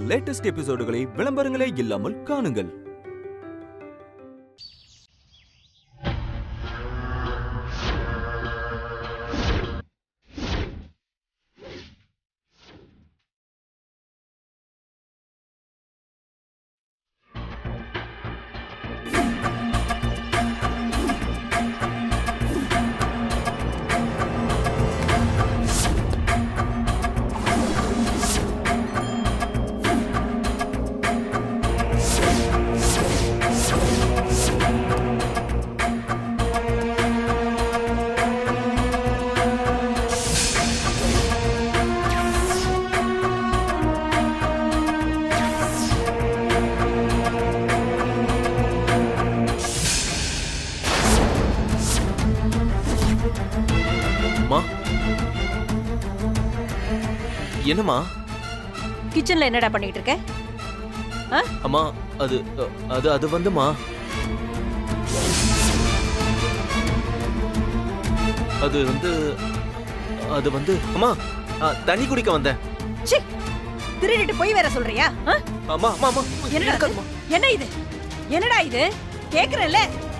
Latest எபிசோடுகளை விளம்பரங்களே இல்லாமல் காணுங்கள் அம்மா என்னம்மா கிச்சன்ல என்னடா பண்ணிட்டு இருக்க அம்மா அது அ, அது அது வந்துமா அது வந்து அது வந்து அம்மா அ, தண்ணி குடிக்க வந்தேன் சி திருடிட்டு போய் வேற சொல்றியா ஆ? அம்மா அம்மா அம்மா என்னடா இது? இருக்காதும்மா. என்ன இது என்னடா இது கேக்குறேன்ல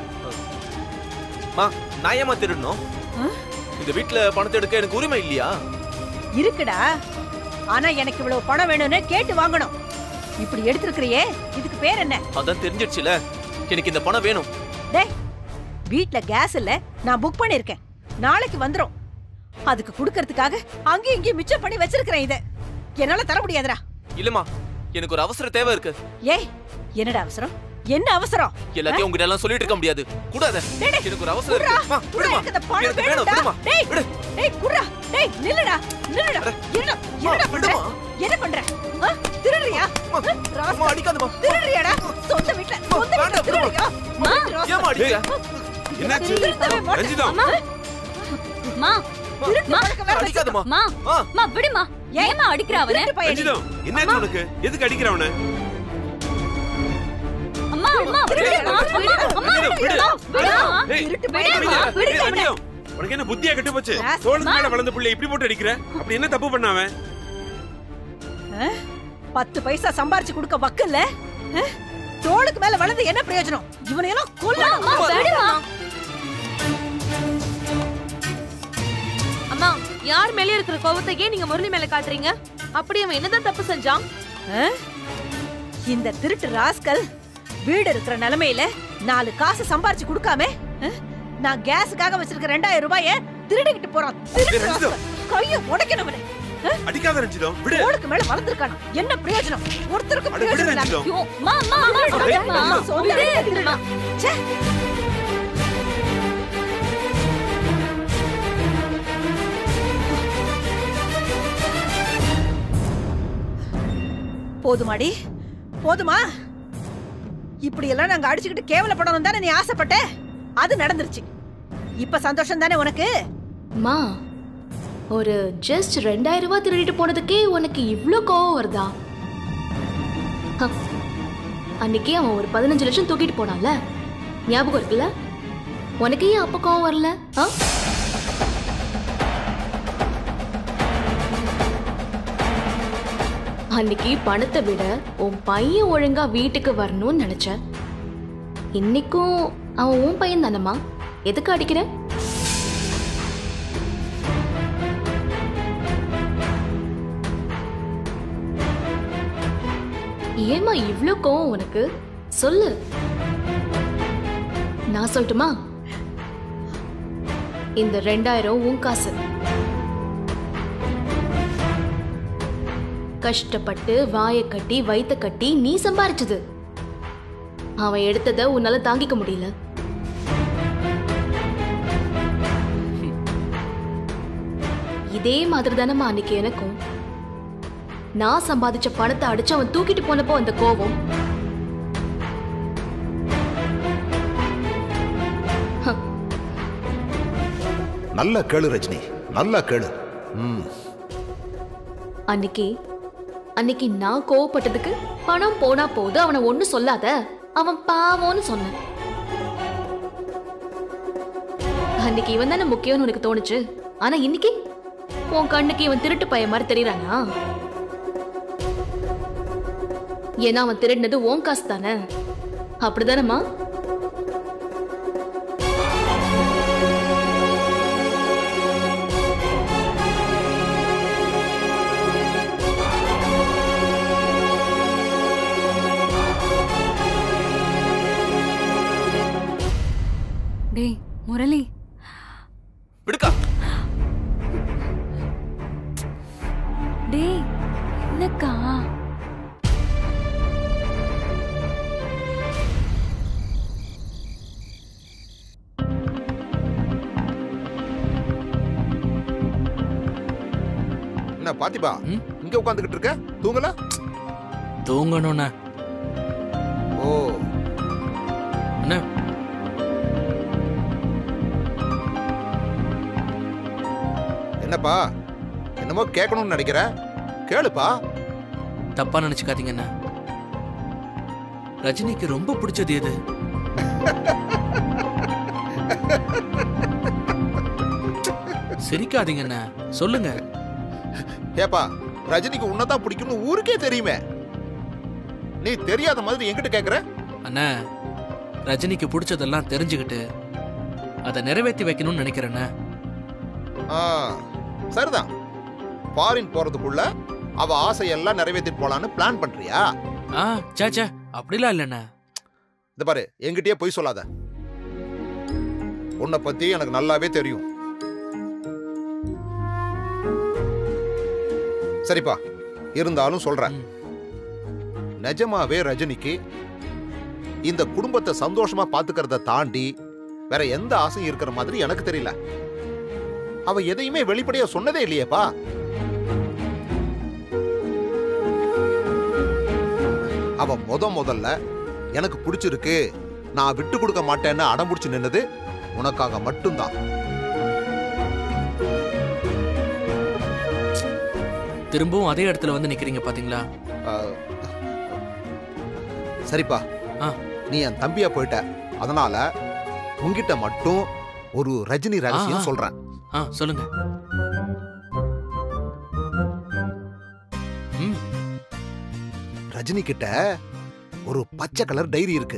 அம்மா நான் ஏமா திருடணும் ஆ? இந்த வீட்ல பணத்தை எடுக்க எனக்கு உரிமை இல்லையா இருக்குடா ஆனா எனக்கு இவ்வளவு பணம் வேணும்னு கேட்டு வாங்கணும் இப்படி எடுத்திருக்கிறியே இதுக்கு பேர் என்ன அதான் தெரிஞ்சிடுச்சுல எனக்கு இந்த பணம் வேணும் டேய் வீட்ல கேஸ் இல்ல நான் புக் பண்ணிருக்கேன் நாளைக்கு வந்துரும் அதுக்கு குடுக்கறதுக்காக அங்கேயும் இங்கேயும் மிச்சம் பண்ணி வச்சிருக்கிறேன் இத என்னால தர முடியாதுடா இல்லம்மா எனக்கு ஒரு அவசர தேவை இருக்கு ஏய் என்னடா அவசரம் என்ன அவசரம் எல்லாத்தையும் உங்ககிட்ட எல்லாம் சொல்லிட்டு இருக்க முடியாது கூடாத டேய், டேய், எனக்கு ஒரு அவசரம் குர்ரா, இருக்கு அம்மா, குர்ரா, விடுமா. எனக்கு இந்த பணம் எனக்கு வேணும் வேணும்டா. விடுமா டேய், விடு டேய் குர்ரா டேய் நில்லுடா நில்லுடா அட, என்னடா அம்மா, என்னடா பண்ற விடுமா. என்ன பண்ற ஆ? திருடுறியா அம்மா, ஆ? ராஸ்கல். அம்மா, அடிக்காதம்மா. திருடுறியாடா சொந்த வீட்ல சொந்த வீட்ல வேண்டாம், திருடுறியா மகன் ராஸ்கல். ஏமா அடிக்கிற என்னாச்சு திருத்தவே மாட்டேன். ரஞ்சிதம் மா திருட்டு பழக்கம் வேற அடிக்காதம்மா மா ஆ. மா விடுமா ஏமா அடிக்கிற அவன திருட்டு பையன் நீ. ரஞ்சிதம் என்னாச்சு உனக்கு எதுக்கு அடிக்கிற அவனை அம்மா அம்மா விடுமா அம்மா அம்மா விடு, விடு. விடுமா விடுமா டேய், திருட்டு விடுமா, பையன் ரஞ்சிதம், நீ. விடு, ஏய், ரஞ்சிதம், உனக்கு என்ன புத்தியா கெட்டு போச்சு ராஸ்- தோளுக்கு மேல வளர்ந்த புள்ளைய இப்படி போட்டு அடிக்கிற அப்படி என்ன தப்பு பண்ண அவன் ஆ? பத்து பைசா சம்பாரிச்சு கொடுக்க வக்கல்ல ஆ? தோளுக்கு மேல வளர்ந்து என்ன பிரயோஜனம் இவனையெல்லாம் கொல்லணும் அம்மா விடுமா அம்மா யார் மேலே இருக்கிற கோவத்தை ஏன் நீங்க முரளி மேல காட்டுறீங்க அப்படி அவன் என்னதான் தப்பு செஞ்சான் ஆ? இந்த திருட்டு ராஸ்கல் வீடு இருக்கிற நிலைமையில நாலு காசு சம்பாரிச்சு கொடுக்காம ஆ? நான் கேஸுக்காக வச்சிருக்க ரெண்டாயிரம் ரூபாய திருடிக்கிட்டு போறான் திருட்டு ஏய், ரஞ்சிதம். ராஸ்கல். கைய உடைக்கணும் அவனை. அடிக்காத ரஞ்சிதம் விடு தோளுக்கு மேல வளர்ந்துருக்கானா என்ன பிரயோஜனம் ஒருத்தருக்கு அட, விடு பிரயோஜனம் இல்லாம ரஞ்சிதம் ஐயோ மா மா மா விடுமா அம்மா, சொந்த விடு வீட்டுல திருடுறான். ச்சே. போதுமாடி போதுமா இப்படி எல்லாம் நாங்க அடிச்சுக்கிட்டு கேவலப்படணும் தானே நீ ஆசைப்பட்ட அது நடந்துருச்சு இப்ப சந்தோஷம் தானே உனக்கு மா ஒரு ஜஸ்ட் ரெண்டாயிரம் ரூபாய் திருடிட்டு போனதுக்கே உனக்கு இவ்ளோ கோவம் வருதா ஹ, அன்னைக்கே அவன் ஒரு பதினஞ்சு லட்சம் தூக்கிட்டு போனான்ல ஞாபகம் இருக்குல்ல உனக்கு ஏன் அப்ப கோவம் வரல ஆ? அன்னைக்கு பணத்தை விட உன் பையன் ஒழுங்கா வீட்டுக்கு வரணும்னு நினைச்சேன் இன்னைக்கும் அவன் உன் பையன் தானம்மா எதுக்கு அடிக்கிற ஏமா இவ்ளோ கோவம் உனக்கு சொல்லு நான் சொல்லட்டுமா இந்த ரெண்டாயிரம் உன் காசு கஷ்டப்பட்டு வாயை கட்டி வயித்த கட்டி நீ சம்பாரிச்சது அவன் எடுத்ததை உன்னால தாங்கிக்க முடியல இதே மாதிரி தானம்மா அன்னைக்கு எனக்கும் நான் சம்பாதிச்ச பணத்தை அடிச்சு அவன் தூக்கிட்டு போனப்போ அந்த கோவம் நல்ல கேளு ரஜினி நல்லா கேளு ம் அன்னைக்கு அன்னைக்கு நான் கோவப்பட்டதுக்கு பணம் போனா போது அவனை ஒண்ணு சொல்லாத அவன் பாவம்னு சொன்னேன் அன்னைக்கு இவன் தானே முக்கியம்னு உனக்கு தோணுச்சு ஆனா இன்னைக்கு உன் கண்ணுக்கு இவன் திருட்டு பையன் மாதிரி தெரியறானா ஏன்னா அவன் திருடினது உன் காசு தானே அப்படிதானம்மா டேய் முரளி விடுக்கா டேய் என்னக்கா என்ன பாத்திபா ம்? இங்க உட்காந்துக்கிட்டு இருக்க தூங்கல தூங்கணும்ண்ணே ஓ அண்ணே என்னப்பா என்னமோ கேட்கணும்னு நினைக்கிற கேளுப்பா தப்பா நினைச்சுக்காதீங்க அண்ணே ரஜினிக்கு ரொம்ப பிடிச்சது எது சிரிக்காதீங்க அண்ணே சொல்லுங்க ஏப்பா ரஜினிக்கு உன்னதான் பிடிக்கும்னு ஊருக்கே தெரியுமே நீ தெரியாத மாதிரி என்கிட்ட கேக்குற அண்ணா ரஜினிக்கு பிடிச்சதெல்லாம் தெரிஞ்சுக்கிட்டு அதை நிறைவேற்றி வைக்கணும்னு நினைக்கிறேண்ணே ஆ, சரிதான் ஃபாரின் போறதுக்குள்ள அவ ஆசையெல்லாம் நிறைவேற்றிட்டு போலான்னு பிளான் பண்றியா ஆ சே சே அப்படிலாம் இல்லைண்ணே இந்த பாரு என்கிட்டயே பொய் சொல்லாத உன்னை பத்தி எனக்கு நல்லாவே தெரியும் சரிப்பா இருந்தாலும் சொல்றேன் ம். நிஜமாவே ரஜினிக்கு இந்த குடும்பத்தை சந்தோஷமா பாத்துக்கிறத தாண்டி வேற எந்த ஆசையும் இருக்கிற மாதிரி எனக்கு தெரியல அவ எதையுமே வெளிப்படையா சொன்னதே இல்லையேப்பா அவ முத முதல்ல எனக்கு பிடிச்சிருக்கு நான் விட்டு கொடுக்க மாட்டேன்னு அடம்பிடிச்சு நின்னது உனக்காக மட்டும்தான் திரும்பவும் அதே இடத்துல வந்து நிக்கிறீங்க பாத்தீங்களா அஹ், சரிப்பா ஆ. நீ என் தம்பியா போயிட்ட அதனால உன்கிட்ட மட்டும் ஒரு ரஜினி ஆ, ரகசியம் ஆ. சொல்றேன் ஆ சொல்லுங்க ம் ரஜினி கிட்ட ஒரு பச்சை கலர் டைரி இருக்கு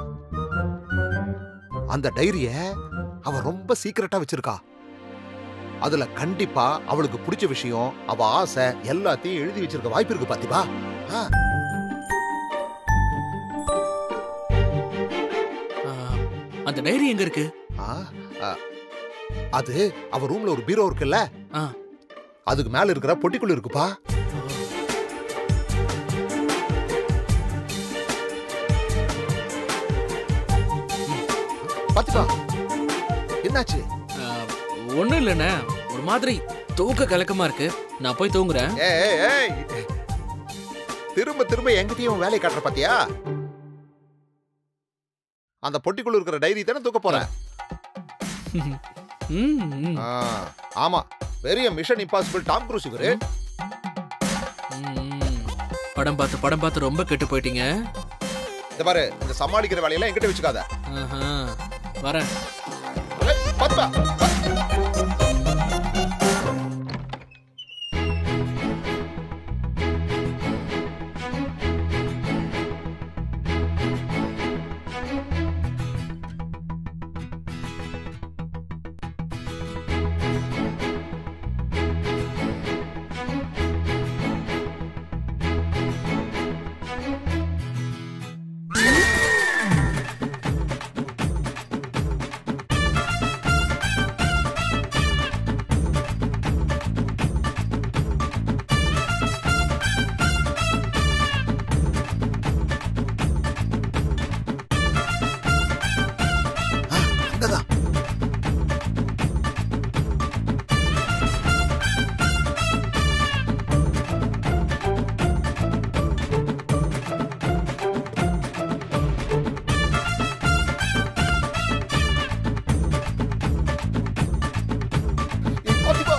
அந்த டைரிய அவ ரொம்ப சீக்கிரட்டா வச்சிருக்கா அதுல கண்டிப்பா அவளுக்கு பிடிச்ச விஷயம் அவ ஆசை எல்லாத்தையும் எழுதி வச்சிருக்க வாய்ப்பு இருக்கு பாத்திபா ஆ, ஆ, அந்த டைரி எங்க இருக்கு ஆ, ஆ. அது அவ ரூம்ல ஒரு பீரோ இருக்குல்ல ஆ. அதுக்கு மேல இருக்கிற பொட்டிக்குள்ள இருக்குப்பா பாத்திபா என்னாச்சு ஒன்றும் இல்லைண்ணே ஒரு மாதிரி தூக்க கலக்கமா இருக்கு நான் போய் தூங்குறேன் ஏய், ஏய், ஏய். திரும்ப திரும்ப எங்கிட்டயும் வேலையை காட்டுற பாத்தியா அந்த பொட்டிக்குள்ள இருக்கிற டைரி தானே தூக்க போற ம், ம், ஆ, ஆமா பெரிய மிஷன் இம்பாசிபிள் டாம் க்ரூஸ் இவரு ம். படம் பார்த்து படம் பார்த்து ரொம்ப கெட்டு போயிட்டீங்க இந்த பாரு இந்த சமாளிக்கிற வேலையெல்லாம் என்கிட்ட வச்சுக்காத ஆஹா, வரேன் ஏய், பாத்துப்பா அங்கதான் ஏய், பாத்துப்பா.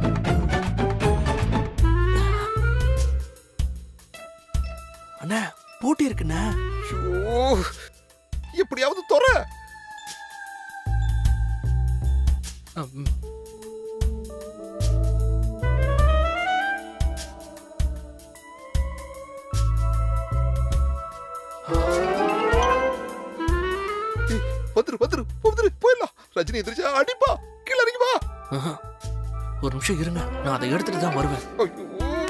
அண்ணா பூட்டி இருக்குண்ணே ஐயோ, எப்படியாவது தொற ம். வந்துரு வந்துரு வந்துரு போயிடலாம் ரஜினி எதிர்ச்சா அடிப்பா கீழே இறங்கி வா ஆஹா. ஒரு நிமிஷம் இருங்க நான் அதை எடுத்துட்டு தான் வருவேன் ஐயோ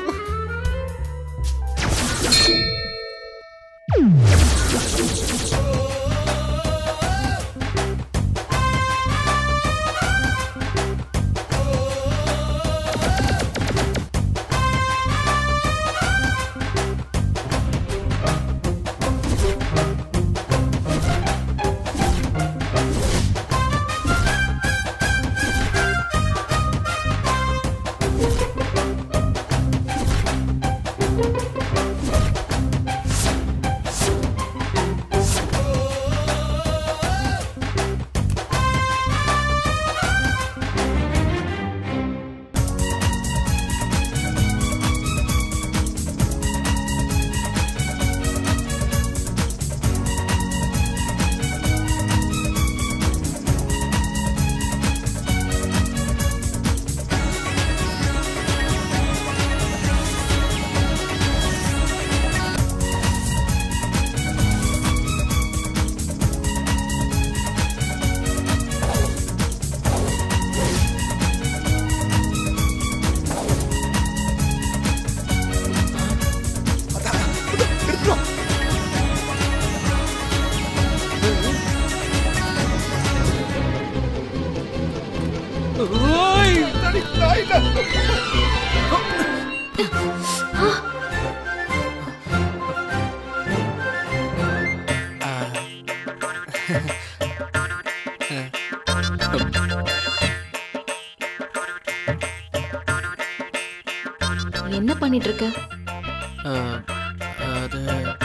என்ன பண்ணிட்டு இருக்க ஆ, அது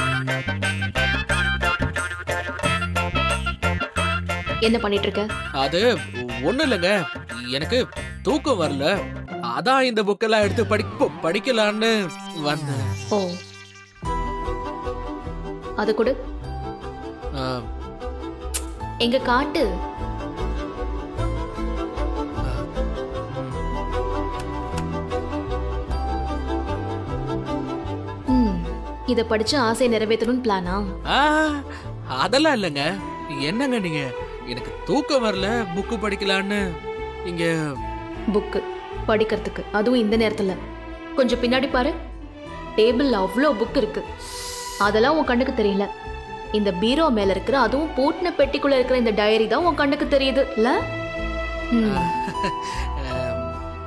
என்ன பண்ணிட்டு இருக்க அது ஒண்ணும் இல்லைங்க எனக்கு தூக்கம் வரல அதான் இந்த புக்கெல்லாம் எடுத்து படி ப- படிக்கலான்னு வந்தேன் ஓ அது கொடு ஆ, எங்க காட்டு ம், இத படிச்சு ஆசையை நிறைவேற்றணும்னு பிளானா ஆ, அதெல்லாம் இல்லைங்க என்னங்க நீங்க எனக்கு தூக்கம் வரல புக்கு படிக்கலான்னு இங்க புக்கு படிக்கிறதுக்கு அதுவும் இந்த நேரத்துல கொஞ்சம் பின்னாடி பாரு டேபிள்ல அவ்வளோ புக் இருக்கு அதெல்லாம் உன் கண்ணுக்கு தெரியல இந்த பீரோ மேல இருக்கிற அதுவும் பூட்டின பெட்டிக்குள்ள இருக்கிற இந்த டைரி தான் உன் கண்ணுக்கு தெரியுது இல்ல ம், ஆம்,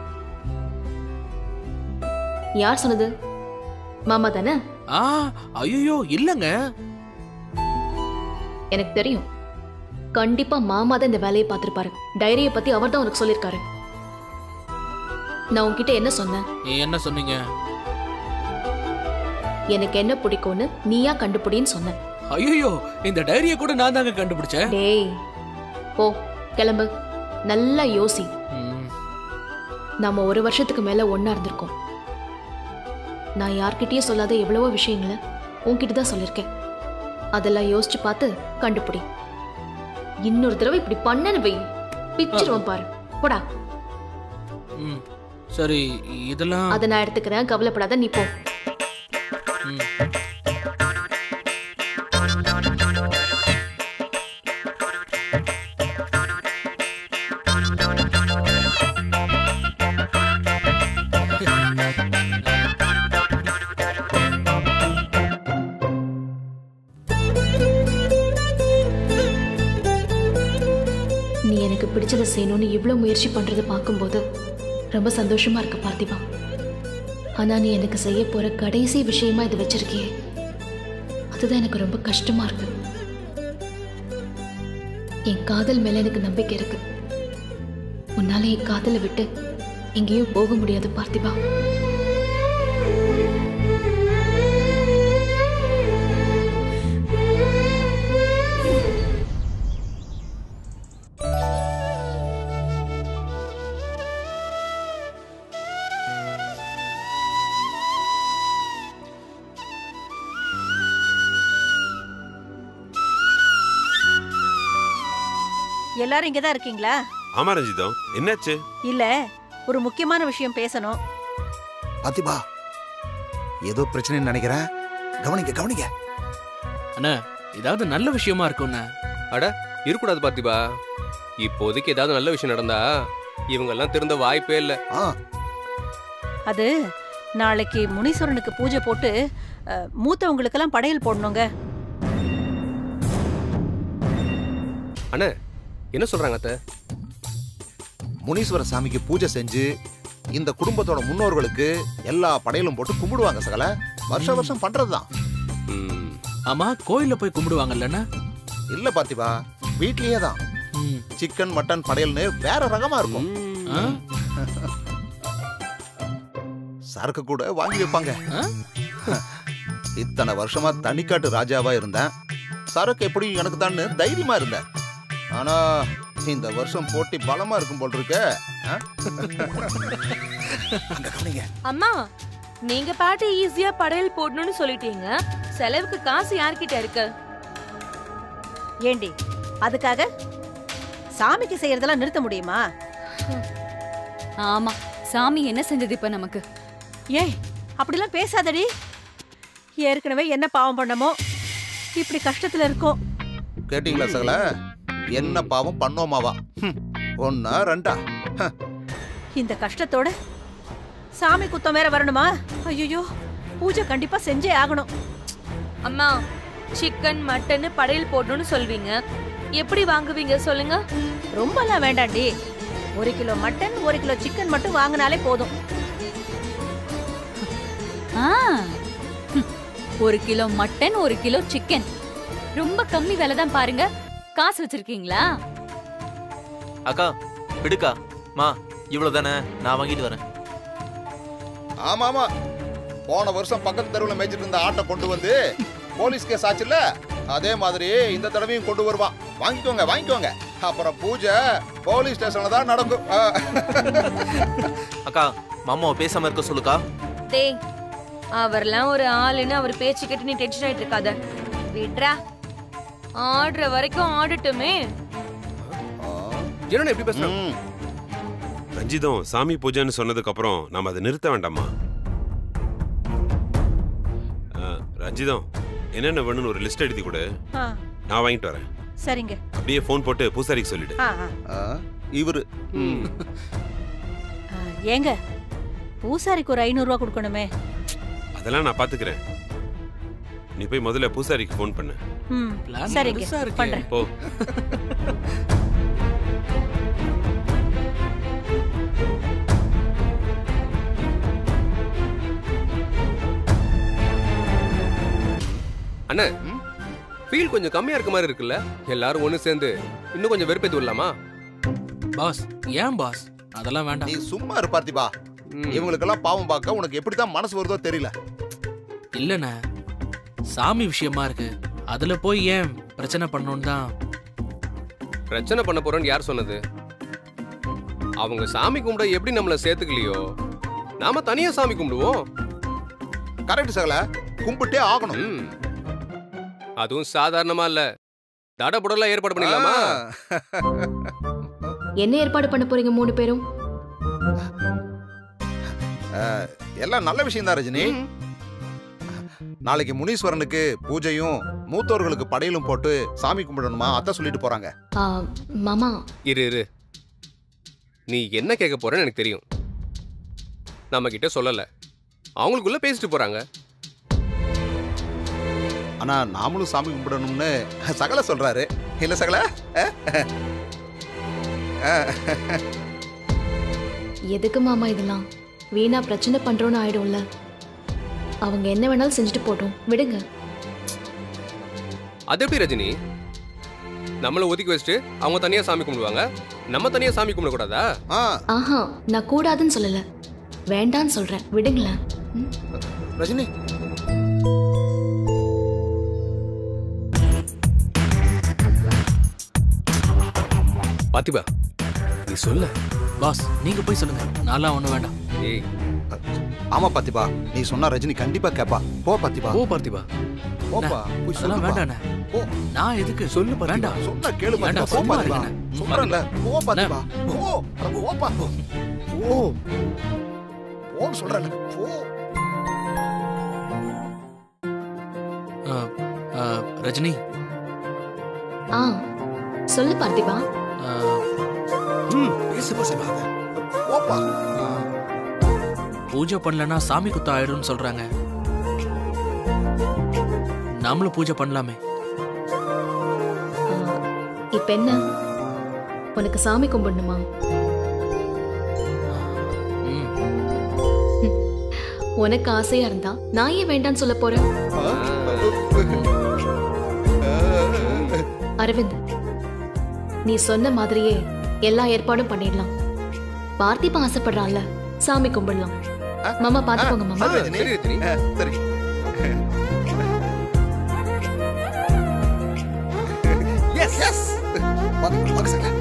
யார் சொன்னது மாமா தானே ஆ ஐயோ இல்லைங்க எனக்கு தெரியும் கண்டிப்பா மாமா தான் இந்த வேலையை பார்த்திருப்பாரு டைரியை பத்தி அவர் தான் உனக்கு சொல்லியிருக்காரு நான் உன்கிட்ட என்ன சொன்னேன் என்ன சொன்னீங்க எனக்கு என்ன பிடிக்கும்னு நீயா கண்டுபிடின்னு சொன்னேன் ஐயோ இந்த டைரியை கூட நான் தாங்க கண்டுபிடிச்சேன் டேய் போ கிளம்பு நல்லா யோசி ம், நாம ஒரு வருஷத்துக்கு மேல ஒண்ணா இருந்திருக்கோம் நான் யார்கிட்டயும் சொல்லாத எவ்வளவோ விஷயங்களை உன்கிட்ட தான் சொல்லியிருக்கேன் அதெல்லாம் யோசிச்சு பார்த்து கண்டுபிடி இன்னொரு தடவை இப்படி பண்ணனு வை பிச்சிருவோம் பாரு போடா ம். சரி இதெல்லாம் அதை நான் எடுத்துக்கிறேன் கவலைப்படாத நீ போ ம். நீ எனக்கு பிடிச்சதை செய்யணும்னு இவ்வளோ முயற்சி பண்றதை பார்க்கும்போது ரொம்ப சந்தோஷமா இருக்கு பார்த்திபா ஆனா நீ எனக்கு செய்ய போற கடைசி விஷயமா இது வச்சிருக்கியே அதுதான் எனக்கு ரொம்ப கஷ்டமா இருக்கு என் காதல் மேல எனக்கு நம்பிக்கை இருக்கு உன்னால என் காதலை விட்டு எங்கேயும் போக முடியாது பார்த்திபா எல்லாரும் இங்கதான் இருக்கீங்களா ஆமா ரஞ்சிதம் என்னாச்சு இல்ல ஒரு முக்கியமான விஷயம் பேசணும் பாத்திபா ஏதோ பிரச்சனைன்னு நினைக்கிறேன் கவனிங்க கவனிங்க அண்ணா ஏதாவது நல்ல விஷயமா இருக்கும்ண்ணா இருக்கக்கூடாது பார்த்திபா இப்போதைக்கு ஏதாவது நல்ல விஷயம் நடந்தா இவங்க எல்லாம் திருந்த வாய்ப்பே இல்ல ஆ அது நாளைக்கு முனீஸ்வரனுக்கு பூஜை போட்டு அஹ், மூத்தவங்களுக்கெல்லாம் படையல் போடணுங்க என்ன சொல்றாங்க அத்தை முனீஸ்வர சாமிக்கு பூஜை செஞ்சு இந்த குடும்பத்தோட முன்னோர்களுக்கு எல்லா படையலும் போட்டு கும்பிடுவாங்க சகல வருஷ வருஷம் பண்றதுதான் ம், ஆமா கோயில்ல போய் கும்பிடுவாங்கல்லண்ணா இல்ல பார்த்திபா வீட்லயே தான் ம். சிக்கன் மட்டன் படையல்னு வேற ரகமா இருக்கும் ஆ? சரக்கு கூட வாங்கி வைப்பாங்க ஆ? இத்தனை வருஷமா தனிக்காட்டு ராஜாவா இருந்தேன் சரக்கு எப்படி எனக்கு தான் தைரியமா இருந்தேன் ஆனா இந்த வருஷம் போட்டி பலமா இருக்கும் போல் இருக்க ஆ? அங்க கவனிங்க. அம்மா நீங்க பாட்டு ஈஸியா படையல் போடணும்னு சொல்லிட்டீங்க செலவுக்கு காசு யார்கிட்ட இருக்கு ஏண்டி அதுக்காக சாமிக்கு செய்யறதெல்லாம் நிறுத்த முடியுமா ஆமா சாமி என்ன செஞ்சது இப்ப நமக்கு ஏய் அப்படிலாம் பேசாதடி ஏற்கனவே என்ன பாவம் பண்ணமோ இப்படி கஷ்டத்துல இருக்கோம் கேட்டீங்களா சகல என்ன பாவம் பண்ணோமாவா ஹம். ஒன்னா ரெண்டா இந்த கஷ்டத்தோட சாமி குத்தம் வேற வரணுமா ஐயோ பூஜை கண்டிப்பா செஞ்சே ஆகணும் அம்மா சிக்கன் மட்டன் படையல் போடணும்னு சொல்வீங்க எப்படி வாங்குவீங்க சொல்லுங்க ரொம்பலாம் வேண்டாண்டி ஒரு கிலோ மட்டன் ஒரு கிலோ சிக்கன் மட்டும் வாங்கினாலே போதும் ஆ ஹம். ஒரு கிலோ மட்டன் ஒரு கிலோ சிக்கன் ரொம்ப கம்மி விலை தான் பாருங்க காசு வச்சிருக்கீங்களா அக்கா விடுக்கா மா இவ்வளவுதானே நான் வாங்கிட்டு வரேன் ஆமா ஆமா போன வருஷம் பக்கத்து தெருவுல மேய்ச்சிட்டு இருந்த ஆட்டை கொண்டு வந்து போலீஸ் கேஸ் ஆச்சுல்ல அதே மாதிரி இந்த தடவையும் கொண்டு வருவான் வாங்கிக்கோங்க வாங்கிக்கோங்க அப்புறம் பூஜை போலீஸ் ஸ்டேஷன்ல தான் நடக்கும் ஆ. அக்கா மாமாவை பேசாம இருக்க சொல்லுக்கா டேய் அவர்லாம் ஒரு ஆளுன்னு அவர் பேச்சு கேட்டு நீ டென்ஷன் ஆயிட்டு இருக்காத விட்ரா ஆடுற வரைக்கும் ஆடட்டுமே என்னண்ணே எப்படி பேசுறாங்க ம். ரஞ்சிதம் சாமி பூஜைன்னு சொன்னதுக்கு அப்புறம் நாம அதை நிறுத்த வேண்டாமா அஹ், ரஞ்சிதம் என்னென்ன வேணும்னு ஒரு லிஸ்ட் எழுதி கொடு ஆ, நான் வாங்கிட்டு வரேன் சரிங்க அப்படியே ஃபோன் போட்டு பூசாரிக்கு சொல்லிடு ஆ, ஆ. ஆ, இவரு ம். ஆ, ஏங்க பூசாரிக்கு ஒரு ஐநூறு ரூபா கொடுக்கணுமே அதெல்லாம் நான் பாத்துக்கிறேன் நீ போய் முதல்ல பூசாரிக்கு ஃபோன் பண்ணு ம் பிளான் சரிங்க பெருசா இருக்கே. பண்றேன் போ அண்ணே ம்? ஃபீல் கொஞ்சம் கம்மியா இருக்க மாதிரி இருக்குல்ல எல்லாரும் ஒண்ணு சேர்ந்து இன்னும் கொஞ்சம் வெறுப்பேத்தி விடலாமா பாஸ் ஏன் பாஸ் அதெல்லாம் வேண்டாம் நீ சும்மா இரு பார்த்திபா ம். இவங்களுக்கெல்லாம் பாவம் பார்க்க உனக்கு எப்படிதான் மனசு வருதோ தெரியல இல்லண்ணே சாமி விஷயமா இருக்கு அதுல போய் ஏன் பிரச்சனை பண்ணணும் தான் பிரச்சனை பண்ண போறோம்னு யார் சொன்னது அவங்க சாமி கும்பிட எப்படி நம்மள சேர்த்துக்கலையோ நாம தனியா சாமி கும்பிடுவோம் கரெக்ட் சகல கும்பிட்டே ஆகணும் ம். அதுவும் சாதாரணமா இல்ல தடபுடலாம் ஏற்பாடு பண்ணிடலாமா என்ன ஏற்பாடு பண்ண போறீங்க மூணு பேரும் எல்லாம் நல்ல விஷயம் தான் ரஜினி நாளைக்கு முனீஸ்வரனுக்கு பூஜையும் மூத்தோர்களுக்கு படையலும் போட்டு சாமி கும்பிடணுமா அத்தை சொல்லிட்டு போறாங்க ஆ, மாமா இரு இரு நீ என்ன கேட்க போறேன்னு எனக்கு தெரியும் நம்ம கிட்ட சொல்லல அவங்களுக்குள்ள பேசிட்டு போறாங்க ஆனா நாமளும் சாமி கும்பிடணும்னு சகல சொல்றாரு இல்ல சகல எதுக்கு மாமா இதெல்லாம் வீணா பிரச்சனை பண்றோம்னு ஆயிடும்ல அவங்க என்ன வேணாலும் செஞ்சுட்டு போட்டோம் விடுங்க அது எப்படி ரஜினி நம்மள ஒதுக்கி வச்சுட்டு அவங்க தனியா சாமி கும்பிடுவாங்க நம்ம தனியா சாமி கும்பிடக்கூடாதா ஆ, ஆஹா நான் கூடாதுன்னு சொல்லல வேண்டான்னு சொல்றேன் விடுங்களேன் ம்? ரஜினி பாத்திபா நீ சொல்ல பாஸ் நீங்க போய் சொல்லுங்க நான்லாம் ஒண்ணும் வேண்டாம் ஏய் ஆமா பாத்திபா நீ சொன்னா ரஜினி கண்டிப்பா கேப்பா போ பாத்திபா ஓ பார்த்திபா போப்பா போய் அதெல்லாம் சொல்லுப்பா. வேண்டாண்ணே போ நான் எதுக்கு சொல்லு பார்த்திபா வேண்டாம் சொன்னா கேளு வேண்டாம், பார்த்திபா. போ சும்மா பார்த்திபா. இருங்கண்ணே. சொல்றேன்ல போ பார்த்திபா போ அட போப்பா போ போன்னு சொல்றேன்ல போ ஆ, ஆ, ரஜினி ஆ சொல்லு பார்த்திபா ஆ, ம் பேசு பார்த்திபா போப்பா ஆ, பூஜை பண்ணலன்னா சாமி குத்தம் ஆயிடும்னு சொல்றாங்க நாமளும் பூஜை பண்ணலாமே ஆ, இப்ப என்ன உனக்கு சாமி கும்பிடணுமா ம், உனக்கு ஆசையா இருந்தா நான் ஏன் வேண்டாம்னு சொல்ல போறேன் அரவிந்த் நீ சொன்ன மாதிரியே எல்லா ஏற்பாடும் பண்ணிடலாம் பார்த்திபா ஆசைப்படுறான்ல சாமி கும்பிடலாம் மாமா பாத்துக்கோங்க மாமா சரி, ரஜினி. சரி ரஜினி ஆ, சரி எஸ் எஸ் வாங்க வாங்க சார்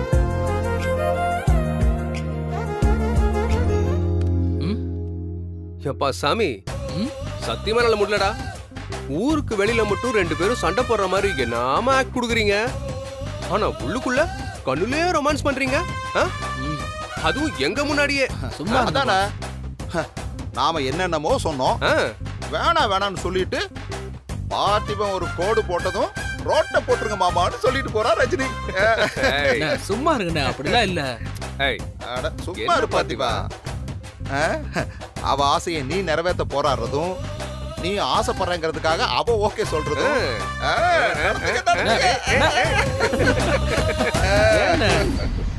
ம், எப்பா சாமி ம். சத்தியமா நல்ல முடியலடா ஊருக்கு வெளியில மட்டும் ரெண்டு பேரும் சண்டை போடுற மாதிரி நாம ஆக்ட் கொடுக்குறீங்க ஆனா உள்ளுக்குள்ள கண்ணுலயே ரொமான்ஸ் பண்றீங்க ஆ? ம். அதுவும் எங்க முன்னாடியே சும்மா இருங்க. அதானே ஹ, நாம என்னென்னமோ சொன்னோம் ஆ, வேணாம் வேணாம்னு சொல்லிட்டு பார்த்திபன் ஒரு கோடு போட்டதும் ரோட்டை போட்டுருங்க மாமான்னு சொல்லிட்டு போறா ரஜினி ஏய், அண்ணே, சும்மா இருங்கண்ணே அப்படிலாம் இல்ல ஏய், அட, சும்மா என்ன இரு பார்த்திபா ஆ? அவ ஆசையை நீ நிறைவேற்ற போராடுறதும் நீ ஆசைப்படுறங்கிறதுக்காக அவ ஓகே சொல்றதும் ஆ, நடந்துக்க, நடந்துக்க. ஏண்ணே?